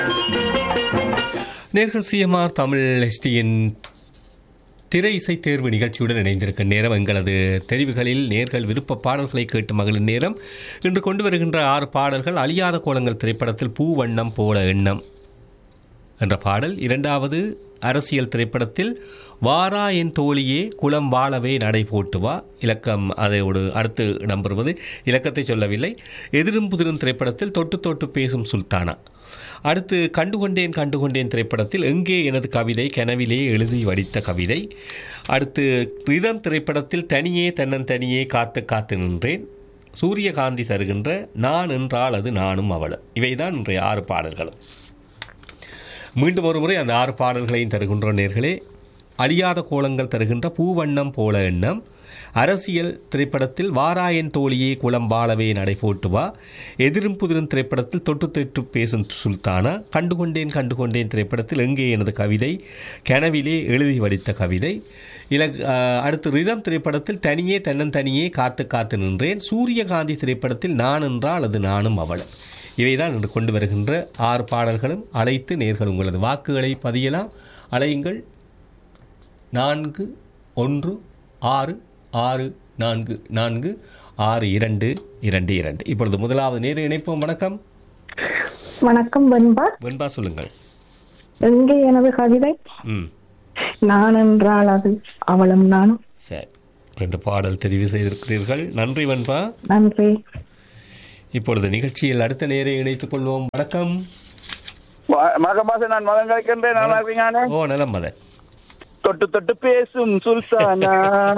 நேர்கள் சிஎம்ஆர் தமிழ் எஸ்டியின் திரை இசை தேர்வு நிகழ்ச்சியுடன் இணைந்திருக்கும் நேரம் எங்களது தெரிவுகளில் நேர்கள் விருப்ப பாடல்களை கேட்டு மகளிர் நேரம் இன்று கொண்டு வருகின்ற ஆறு பாடல்கள் அழியாத கோலங்கள் திரைப்படத்தில் பூவண்ணம் போல எண்ணம் என்ற பாடல் இரண்டாவது அரசியல் திரைப்படத்தில் வாரா என் தோழியே குளம் வாழவே நடை போட்டு வா இலக்கம் அதோடு அடுத்து இடம்பெறுவது இலக்கத்தை சொல்லவில்லை எதிரும் புதிரும் திரைப்படத்தில் தொட்டு தொட்டு பேசும் சுல்தானா அடுத்து கண்டுகொண்டேன் கண்டுகொண்டேன் திரைப்படத்தில் எங்கே எனது கவிதை கனவிலே எழுதி வடித்த கவிதை அடுத்து ரிதம் திரைப்படத்தில் தனியே தன்னந்தனியே காத்து காத்து நின்றேன் சூரியகாந்தி தருகின்ற நான் என்றால் அது நானும் அவளும் இவைதான் இன்றைய ஆறு பாடல்களும் மீண்டும் ஒரு முறை அந்த ஆறு பாடல்களையும் தருகின்ற நேர்களே அழியாத கோலங்கள் தருகின்ற பூவண்ணம் போல எண்ணம் அரசியல் திரைப்படத்தில் வாராயன் தோழியே குளம் வாழவே நடை போட்டு வா எதிரும் புதிரும் திரைப்படத்தில் தொட்டு தொட்டு பேசும் சுல்தானா கண்டுகொண்டேன் கண்டுகொண்டேன் திரைப்படத்தில் எங்கே எனது கவிதை கனவிலே எழுதி வடித்த கவிதை இல அடுத்து ரிதம் திரைப்படத்தில் தனியே தன்னந்தனியே காத்து காத்து நின்றேன் சூரியகாந்தி திரைப்படத்தில் நான் என்றால் அது நானும் அவளும் இவைதான் இன்று கொண்டு வருகின்ற ஆறு பாடல்களும் அழைத்து நேர்கள் உங்களது வாக்குகளை பதியலாம் அலையுங்கள் நான்கு ஒன்று ஆறு ஆறு நான்கு நான்கு ஆறு இரண்டு இரண்டு இரண்டு இப்பொழுது முதலாவது நேர இணைப்போம் வணக்கம் வணக்கம் வெண்பா வெண்பா சொல்லுங்கள் எங்கே எனது கவிதை ம் நான் என்றால் அது அவளும் நானும் சரி ரெண்டு பாடல் தெரிவு செய்திருக்கிறீர்கள் நன்றி வெண்பா நன்றி இப்பொழுது நிகழ்ச்சியில் அடுத்த நேரை இணைத்துக் கொள்வோம் வணக்கம் மக மாசம் நான் மகன் கிடைக்கின்றேன் நல்லா இருக்கீங்க ஓ நலம் மதன் தொட்டு தொட்டு பேசும் சுல்தானா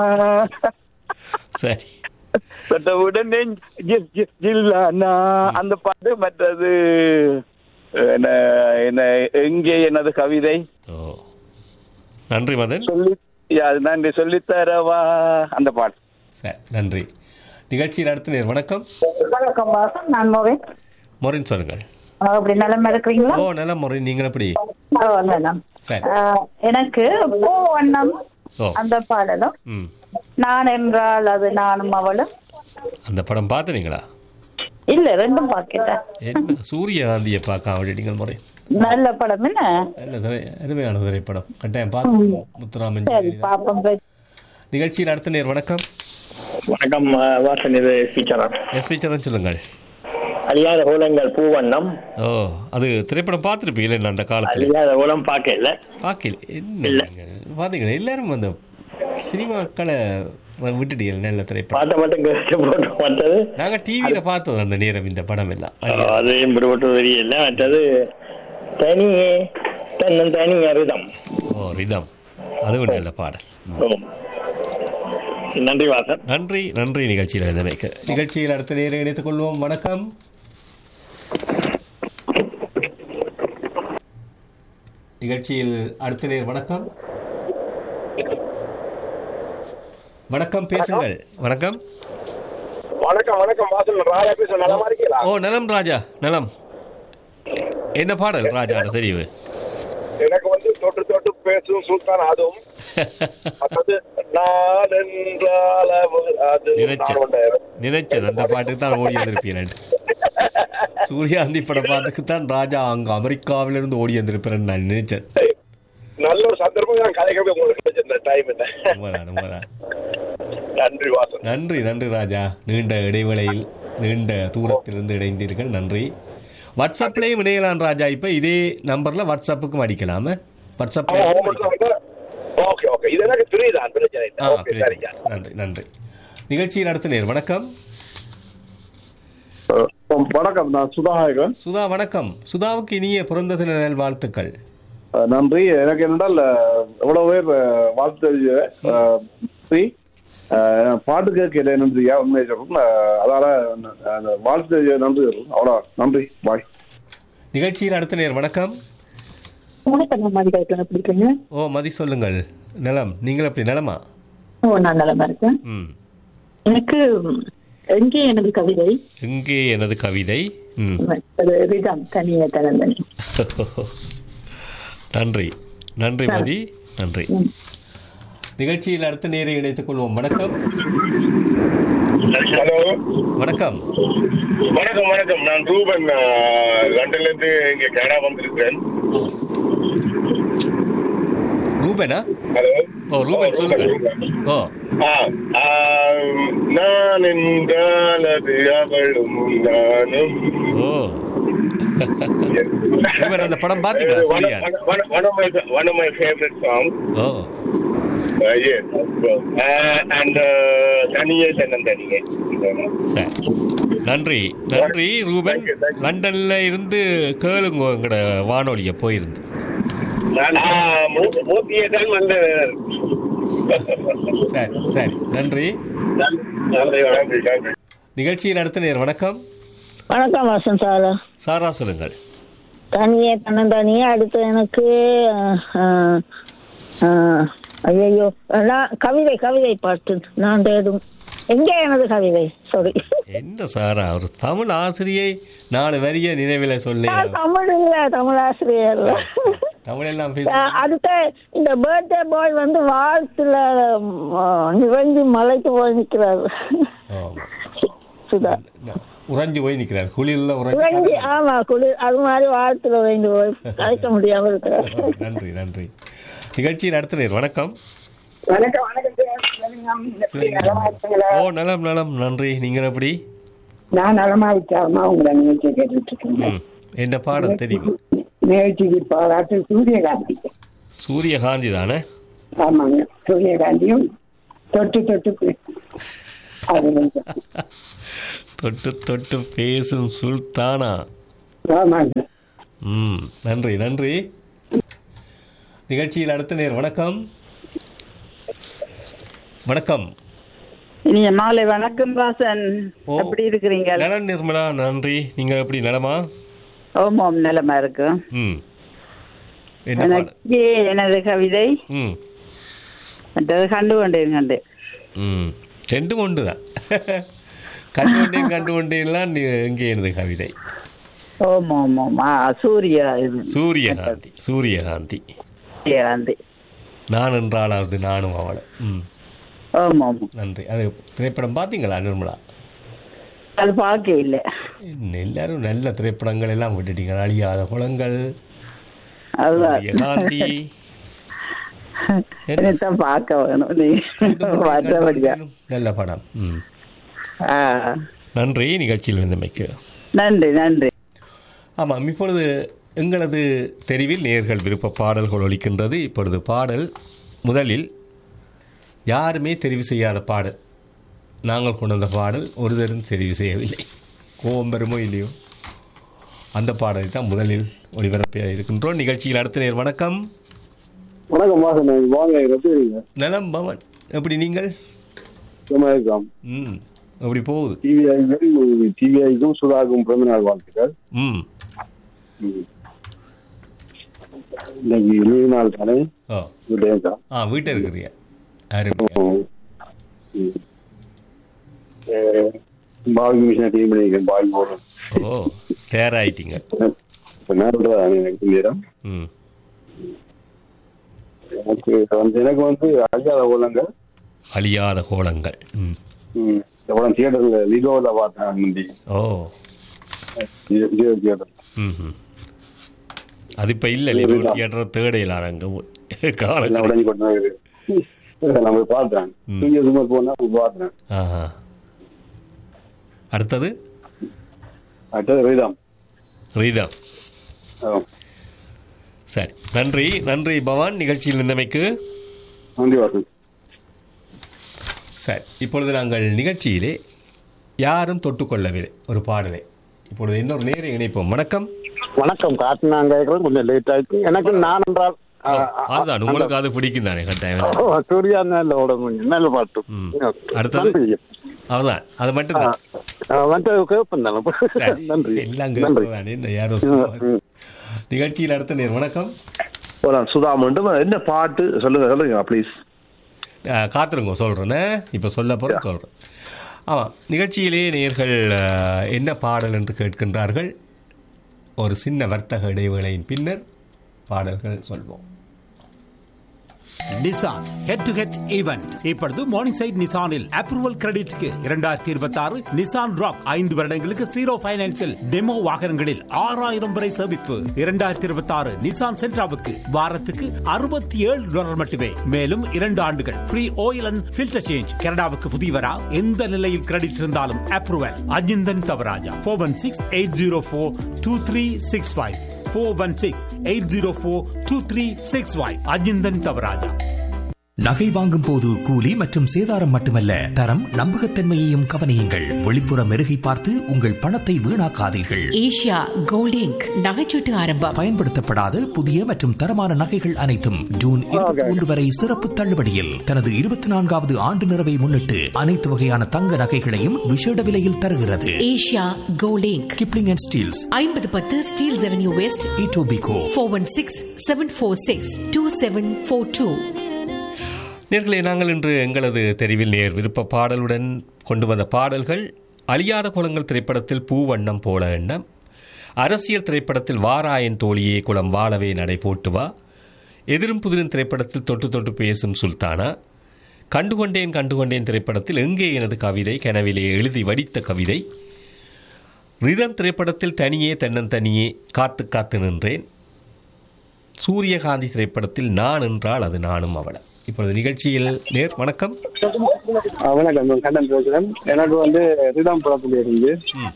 சரி தொட்டவுடன் நெஞ்~ ஜில் ஜில் ஜில்லானா அந்த பாட்டு மற்றது என்ன என்ன எங்கே எனது கவிதை ஓ நன்றி மதன் சொல்லி யா, நன்றி சொல்லித்தரவா அந்த பாட்டு சரி நன்றி நிகழ்ச்சியில் அடுத்த நேர் வணக்கம் வணக்கம் வாசன் நான் மோகன் மொரின் சொல்லுங்கள் அப்படி நிலைமை இருக்கிறீங்களா ஓ நலம் மொரின் நீங்கள் எப்படி ஓ, நலம். சரி ஆஹ், எனக்கு பூ வண்ணம் ஓ அந்த பாடலும் ம் நான் என்றால் அது நானும் அவளும் அந்த படம் பார்த்துனீங்களா இல்ல ரெண்டும் பார்க்கல என்ன சூரியகாந்தியை பார்க்க விட்டுட்டீங்கள் முறை நல்ல படம் என்ன நல்ல திரை அருமையான திரைப்படம் கட்டாயம் பார்த்து முத்துராமன் சரி பாப்போம் நிகழ்ச்சியில் அடுத்த நேர் வணக்கம் வணக்கம் அஹ், வாசன் இது ஸ்பீச்சரன் எஸ்பி சரண் சொல்லுங்கள் அழியாத கோலங்கள் பூவண்ணம் ஓ அது திரைப்படம் பார்த்துருப்பீங்களே நான் அந்த காலத்தில் அழியாத கோலம் பார்க்கல பார்க்கல என்ன நீங்கள் பார்த்தீங்களா எல்லாரும் அந்த சினிமாக்களை விட்டுட்டீங்க நல்ல திரைப்படம் பார்த்த மட்டும் கேட்டு போட்டு மற்றது நாங்க டிவியில பார்த்தோம் அந்த நேரம் இந்த படம் எல்லாம் அஹ், அது விடுபட்டு தெரியல மற்றது தனியே தன்னன் தனி அரிதம் ஓ ரிதம் அதுவும் நல்ல பாடல் ஓம். நன்றி வாசன் நன்றி நன்றி நிகழ்ச்சியில் இருந்தமைக்கு நிகழ்ச்சியில் அடுத்த நேரம் இணைத்துக் கொள்வோம் வணக்கம் நிகழ்ச்சியில் அடுத்த நேர் வணக்கம் வணக்கம் பேசுங்கள் வணக்கம் வணக்கம் வணக்கம் வாசல் ராஜா பேச நலமா இருக்கீங்களா ஓ நலம் ராஜா நலம் என்ன பாடல் ராஜா தெரிவு எனக்கு வந்து தொட்டு தொட்டு பேசும் சுல்தான் அதுவும் அதாவது நான் என்றால் அவ- அது நினைச்சேன். நான் ஒன்று. நினைச்சேன் அந்த பாட்டுக்கு தான் ஓடி வந்திருப்பீர்கள் சூர்யாந்தி படம் பாட்டுக்கு தான் ராஜா அங்க அமெரிக்காவிலிருந்து ஓடி வந்திருப்பேன் நான் நினைச்சேன் நல்ல ஒரு சந்தர்ப்பம் நான் கதைக்கவே உங்களுக்கு கிடைச்சிருந்த டைம் என்ன உண்மைதான், உண்மைதான். நன்றி வாசன் நன்றி நன்றி ராஜா நீண்ட இடைவேளையில் நீண்ட தூரத்திலிருந்து இணைந்தீர்கள் நன்றி வாட்ஸ்அப்லேயும் இணையலாம் ராஜா இப்போ இதே நம்பர்ல வாட்ஸ்அப்புக்கும் அடிக்கலாம் வாட்ஸ்அப்ல ஓகே ஓகே இது எனக்கு தெரியுதான் பிரச்சனை இல்லை ஆ ஓகே புரியுது. சரிங்க நன்றி நன்றி நிகழ்ச்சியில் அடுத்த நேர் வணக்கம் வணக்கம் நான் சுதாகரன் சுதா வணக்கம் சுதாவுக்கு இனிய பிறந்த தின நல் வாழ்த்துக்கள் அஹ் நன்றி எனக்கு என்னென்றால் அஹ், எவ்வளவு பேர் அஹ், வாழ்த்து தெரிஞ்சு நன்றி அஹ், பாட்டு கேட்கல நன்றியா உண்மையை சொல்றேன் அஹ், அதால அஹ், அந்த வாழ்த்து தெரிஞ்ச நன்றி சொல்றேன் அவ்வளோ நன்றி பாய் நிகழ்ச்சியில் அடுத்த நேர் வணக்கம் வணக்கம் மாதிரி கேட்கணும் எப்படி இருக்கீங்க ஓ மதி சொல்லுங்கள் நலம் நீங்கள் எப்படி நலமா ஓ நான் நலமா இருக்கேன் ம் எனக்கு எங்கே எனது கவிதை எங்கே எனது கவிதை ம் அது ரிதம் தனியே தனந்தனி நன்றி நன்றி மதி நன்றி நிகழ்ச்சியில் அடுத்த நேரை இணைத்துக் கொள்வோம் வணக்கம் ஹலோ வணக்கம் வணக்கம் வணக்கம் நான் ரூபன் ஆ, லண்டன்ல இருந்து இங்க கனடா வந்திருக்கிறேன் ரூபனா ஹலோ ஓ ரூபன் சொல்லுங்க ஓ ஆ, ஆ, நான் என்றால் அது அவளும் நானும் ஓ ரூபன் அந்த படம் பாத்தீங்களா one, சரியா one, one, one of my one of my favorite songs. O Uh, yes, uh, and uh, தனியே தன்னன் தனியே சரி நன்றி நன்றி Ruban Thank you, thank you. லண்டன்ல இருந்து கேளுங்க எங்கட வானொலிய போயிருந்து நான் மூத்தியே தான் வந்து சரி சரி நன்றி நன்றி நன்றி நன்றி நிகழ்ச்சியில் அடுத்த நேர் வணக்கம் வணக்கம் வாசன் சார் சாரா சொல்லுங்கள் தனியே தன்னன் தனியே அடுத்து எனக்கு ஐயோ நான் கவிதை கவிதை பாட்டு நான் தேடும் எங்கே எனது கவிதை சாரி என்ன சாரா ஒரு தமிழ் ஆசிரியை நாலு வரிய நினைவில் சொல்லி தமிழ் இல்ல தமிழ் ஆசிரியர் இல்ல. தமிழ் எல்லாம் பேச அஹ், அடுத்த இந்த பர்த்டே பாய் வந்து வாழ்த்துல நிறைஞ்சு மலைக்கு போய் நிக்கிறாரு ஆமா. சுதா உறைஞ்சு போய் நிற்கிறார் குளிரில் உறைஞ்சி உறைஞ்சி ஆமா குளிர் அது மாதிரி வாழ்த்துல உறைந்து போய் கலைக்க முடியாம இருக்கிறார் நன்றி நன்றி நிகழ்ச்சியில் அடுத்த நேர் வணக்கம் வணக்கம் வணக்கம் சார். சொல்லுங்க. எப்படி நலமா இருக்கீங்களா? ஓ நலம் நலம் நன்றி நீங்கள் எப்படி நான் நலமா விசாரமா உங்களை நிகழ்ச்சியை கேட்டுட்டு இருக்கேன் ம் என்ன பாடம் தெரியும் நிகழ்ச்சிக்கு பாராட்டு சூரியகாந்தி சூரியகாந்தி தானே ஆமாங்க சூரியகாந்தியும் தொட்டு தொட்டு பே- அது வந்து. தொட்டு தொட்டு பேசும் சுல்தானா ஆமாங்க ம் நன்றி நன்றி நிகழ்ச்சியில் அடுத்த நேர் வணக்கம் வணக்கம் இனிய மாலை வணக்கம் வாசன் ஓ. எப்படி இருக்கிறீங்க நலன் நிர்மலா நன்றி நீங்கள் எப்படி நலமா ஓம் ஓம் நிலமா இருக்கு ம் என்ன பாடம் எனக்கு எனது கவிதை ம் மற்றது கண்டு கொண்டேன் கண்டு ம் ரெண்டும் ஒன்று தான் கண்டு கொண்டேன் கண்டு கொண்டேன்லாம் நீ- இங்கே எனது கவிதை ஓம் ஓம் ஓம் ஆ சூரிய இது சூரியகாந்தி சூரியகாந்தி சூரியகாந்தி நான் என்றாலாவது நானும் அவளை ம் ஓம் ஓம் நன்றி அது திரைப்படம் பார்த்தீங்களா நிர்மலா அது பார்க்க இல்லை என்ன, எல்லாரும் நல்ல திரைப்படங்கள் எல்லாம் விட்டுட்டீங்க அழியாத குளங்கள் அதுதான் சூரியகாந்தி என்னத்தான் பார்க்க வேணும் நீ மற்றபடியா நல்ல படம் ம் ஆ நன்றி நிகழ்ச்சியில் இருந்தமைக்கு நன்றி நன்றி ஆமாம் இப்பொழுது எங்களது தெரிவில் நேர்கள் விருப்ப பாடல்கள் ஒலிக்கின்றது இப்பொழுது பாடல் முதலில் யாருமே தெரிவு செய்யாத பாடல் நாங்கள் கொண்டு வந்த பாடல் ஒருதரும் தெரிவு செய்யவில்லை கோபம் பெறுமோ இல்லையோ அந்த பாடலை தான் முதலில் ஒளிபரப்ப இருக்கின்றோம் நிகழ்ச்சியில் அடுத்த நேர் வணக்கம் வணக்கம் வாசன் வாங்க எப்படி இருக்கீங்க நலம் பவன் எப்படி நீங்கள் சும்மா இருக்கலாம் ம் எப்படி போகுது டிவிஐக்கும் டிவிஐக்கும் சுதாக்கும் பிறந்த நாள் வாழ்த்துக்கள் ம் ம். இன்னைக்கு லீவு நாள் தானே ஓ வீட்லயே தான் ஆ வீட்டில் இருக்கிறீங்க அருமை பாவி மிஷினை டீம் பண்ணியிருக்கேன் பாவி போடுறேன் ஓ தயாராகிட்டீங்க நேரம் எனக்கு நேரம் ம் எனக்கு வந்து எனக்கு வந்து அழியாத ஓலங்க அழியாத கோலங்கள் ம் எவ்வளோ தியேட்டர்ல லிகோவில் பார்த்தேன் முந்தி ஓ விஜய் தியேட்டர் ம் அது இப்போ இல்லை லிவர் தியேட்டர் தேடையிலாம் அங்கே காலம் எல்லாம் உடஞ்சி கொண்டு நான் போய் பார்த்தேன் ம். தூங்கி சும்மா போனா போய் பார்த்தேன் ஆஹா அடுத்தது அடுத்தது ரீதாம் ரீதா ஆ. சரி நன்றி நன்றி பவான் நிகழ்ச்சியில் இருந்தமைக்கு நன்றி வாசன் சரி இப்பொழுது நாங்கள் நிகழ்ச்சியிலே யாரும் தொட்டுக்கொள்ளவில்லை ஒரு பாடலை இப்பொழுது இன்னொரு நேரை இணைப்போம் வணக்கம் வணக்கம் காட்டுனாங்க கொஞ்சம் லேட் ஆயிடுச்சு எனக்கு நான் என்றால் ஆ, ஆ, அதுதான் உங்களுக்கு அது பிடிக்கும் தானே கட்டாயம் ஓ, சூர்யா நல்ல உடம்பு நல்ல பாட்டு ம். அடுத்தது? நன்றி அதுதான் அது மட்டும்தான் ஆ, மற்ற கேட்பேன் தானே சரி நன்றி எல்லாம் நன்றி கேட்பதானே இந்த யாரோ சொல்லுவாங்க. நிகழ்ச்சியில் அடுத்த நேர் வணக்கம் சுதா மட்டும் என்ன பாட்டு சொல்லுங்க சொல்லுங்க ப்ளீஸ் ஆ, காத்திருங்க சொல்கிறேன்னு இப்போ சொல்ல போகிறேன் சொல்கிறேன் ஆமாம் நிகழ்ச்சியிலே நேர்கள் ஆ, என்ன பாடல் என்று கேட்கின்றார்கள் ஒரு சின்ன வர்த்தக இடைவேளையின் பின்னர் பாடல்கள் சொல்வோம் Nissan head to head event இப்பொழுது மார்னிங் சைட் நிசானில் அப்ரூவல் கிரெடிட்க்கு இரண்டாயிரத்தி இருபத்தி ஆறு நிசான் ராக் ஐந்து வருடங்களுக்கு ஜீரோ பைனான்சில் டெமோ வாகனங்களில் ஆறாயிரம் வரை சேமிப்பு இரண்டாயிரத்தி இருபத்தி ஆறு நிசான் சென்ட்ராவுக்கு வாரத்துக்கு அறுபத்தி ஏழு டாலர் மட்டுமே மேலும் இரண்டு ஆண்டுகள் free oil and filter change கனடாவுக்கு புதியவரா எந்த நிலையில் கிரெடிட் இருந்தாலும் approval Ajinthan Thavarajah four one six eight zero four two three six five four one six eight zero four two three six five Ajinthan Thavarajah நகை வாங்கும் போது கூலி மற்றும் சேதாரம் மட்டுமல்ல தரம் நம்பகத்தன்மையையும் கவனியுங்கள் வெளிப்புற மெருகை பார்த்து உங்கள் பணத்தை வீணாக்காதீர்கள் ஏஷியா கோல்ட் இங்க் நகைச்சீட்டு ஆரம்பம் பயன்படுத்தப்படாத புதிய மற்றும் தரமான நகைகள் அனைத்தும் ஜூன் இருபத்தி ஒன்று வரை சிறப்பு தள்ளுபடியில் தனது இருபத்தி நான்காவது ஆண்டு நிறைவை முன்னிட்டு அனைத்து வகையான தங்க நகைகளையும் விசேட விலையில் தருகிறது Asia Gold Inc Kipling and Steeles ஐம்பது பத்து Steeles Avenue West Etobicoke four one six seven four six two seven four two நேர்களே நாங்கள் இன்று எங்களது தெரிவில் நேர் விருப்ப பாடலுடன் கொண்டு வந்த பாடல்கள் அழியாத குளங்கள் திரைப்படத்தில் பூவண்ணம் போல எண்ணம் அரசியல் திரைப்படத்தில் வாராயன் தோழியே குளம் வாழவே நடை போட்டு வா எதிரும் புதிரும் திரைப்படத்தில் தொட்டு தொட்டு பேசும் சுல்தானா கண்டுகொண்டேன் கண்டுகொண்டேன் திரைப்படத்தில் எங்கே எனது கவிதை கனவிலே எழுதி வடித்த கவிதை ரிதம் திரைப்படத்தில் தனியே தன்னந்தனியே காத்து காத்து நின்றேன் சூரியகாந்தி திரைப்படத்தில் நான் என்றால் அது நானும் அவள இப்பொழுது நிகழ்ச்சியில் நேர் வணக்கம் வணக்கம் கண்ணன் பேசுறேன் எனக்கு வந்து ரிதம் படத்துல இருந்து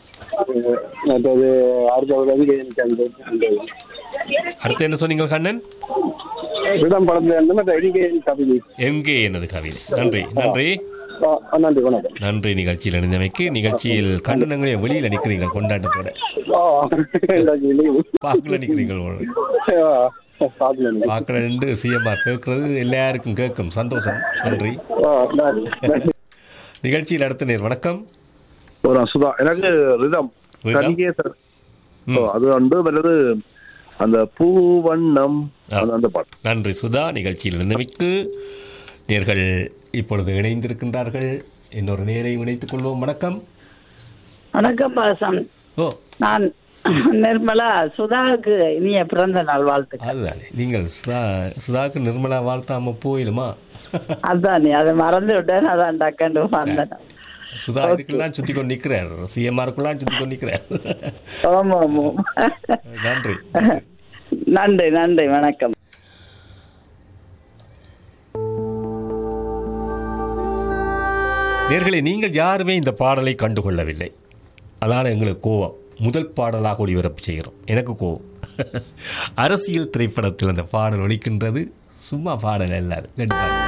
மற்றது அடுத்த ரவிகை அந்த அடுத்து என்ன சொன்னீங்க கண்ணன் ரிதம் படத்துல இருந்து மற்ற ரவிகை கவிதை எங்கே எனது கவிதை நன்றி நன்றி ஆ, நன்றி வணக்கம் நன்றி நிகழ்ச்சியில் இணைந்தமைக்கு நிகழ்ச்சியில் கண்ணனங்களே வெளியில் நிற்கிறீங்க கொண்டாட்டத்தோட ஆ, எனக்கு leave. பார்க்கல நிற்கிறீங்க ஆ, பாக்கல எனக்கு. பார்க்கல நின்று சிஎம்ஆர் கேட்கறது எல்லாருக்கும் கேட்கும் சந்தோஷம் நன்றி ஆ, நன்றி, நன்றி. நிகழ்ச்சியில் அடுத்த நேர் வணக்கம் ஒரு சுதா எனக்கு ரிதம் ரிதம்? தனிக்கே சார் ஓ, அது வந்து வருது அந்த பூவண்ணம் அந்த- அந்த பாட்டு நன்றி சுதா நிகழ்ச்சியில் இருந்தமைக்கு நேர்கள் இப்பொழுது இணைந்திருக்கின்றார்கள் இன்னொரு நேரை இணைத்துக் கொள்வோம் வணக்கம் வணக்கம் பாசம் ஓ நான் நிர்மலா சுதாவுக்கு இனிய பிறந்த நாள் வாழ்த்து அதுதானே நீங்கள் சுதா சுதாக்கு நிர்மலா வாழ்த்தாம போயிலுமா அதான் அதை மறந்து விட்டேன் அதான் டக்கண்டு வந்தேன் சுதா இதுக்கெல்லாம் சுத்தி கொண்டு நிற்கிறார் சிஎம்ஆருக்குள்ளாம் சுத்தி கொண்டு நிற்கிறார் ஆமா ஆமா நன்றி நன்றி நன்றி வணக்கம் நேர்களே நீங்கள் யாருமே இந்த பாடலை கண்டுகொள்ளவில்லை அதனால் எங்களுக்கு கோவம் முதல் பாடலாக ஒளிபரப்பு செய்கிறோம் எனக்கு கோவம் அரசியல் திரைப்படத்தில் அந்த பாடல் ஒலிக்கின்றது சும்மா பாடல் அல்லாது கேட்டு பாருங்க.